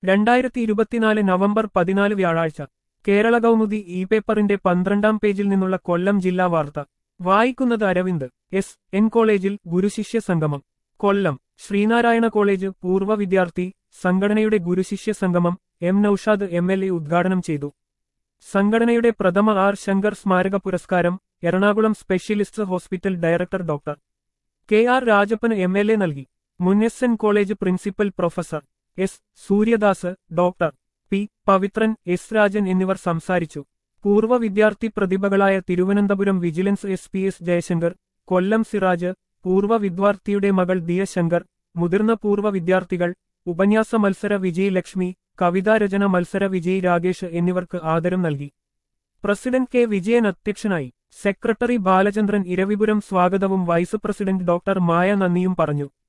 രണ്ടായിരത്തി ഇരുപത്തിനാല് നവംബർ പതിനാല് വ്യാഴാഴ്ച കേരള കൗമുദി ഇ പേപ്പറിന്റെ പന്ത്രണ്ടാം പേജിൽ നിന്നുള്ള കൊല്ലം ജില്ലാ വാർത്ത വായിക്കുന്നത് അരവിന്ദ് എസ് എൻ കോളേജിൽ ഗുരുശിഷ്യ സംഗമം കൊല്ലം ശ്രീനാരായണ കോളേജ് പൂർവ്വ വിദ്യാർത്ഥി സംഘടനയുടെ ഗുരുശിഷ്യ സംഗമം M Naushad M L A ഉദ്ഘാടനം ചെയ്തു സംഘടനയുടെ പ്രഥമ ആർ ശങ്കർ സ്മാരക പുരസ്കാരം Ernakulam specialist hospital director doctor K R രാജപ്പന് എം എൽ എ നൽകി മുൻ S N college principal professor S Suryadas doctor P Pavithran S Rajan എന്നിവർ സംസാരിച്ചു പൂർവ്വ വിദ്യാർത്ഥി പ്രതിഭകളായ Thiruvananthapuram vigilance S P S Jayasankar Kollam Siraj പൂർവ്വ വിദ്യാർത്ഥിയുടെ മകൾ ദിയ ശങ്കർ മുതിർന്ന പൂർവ്വ വിദ്യാർത്ഥികൾ ഉപന്യാസ മത്സര വിജയി ലക്ഷ്മി കവിതാരചന മത്സര വിജയി രാഗേഷ് എന്നിവർക്ക് ആദരം നൽകി പ്രസിഡന്റ് കെ വിജയൻ അധ്യക്ഷനായി സെക്രട്ടറി ബാലചന്ദ്രൻ ഇരവിപുരം സ്വാഗതവും വൈസ് പ്രസിഡന്റ് ഡോക്ടർ മായ നന്ദിയും പറഞ്ഞു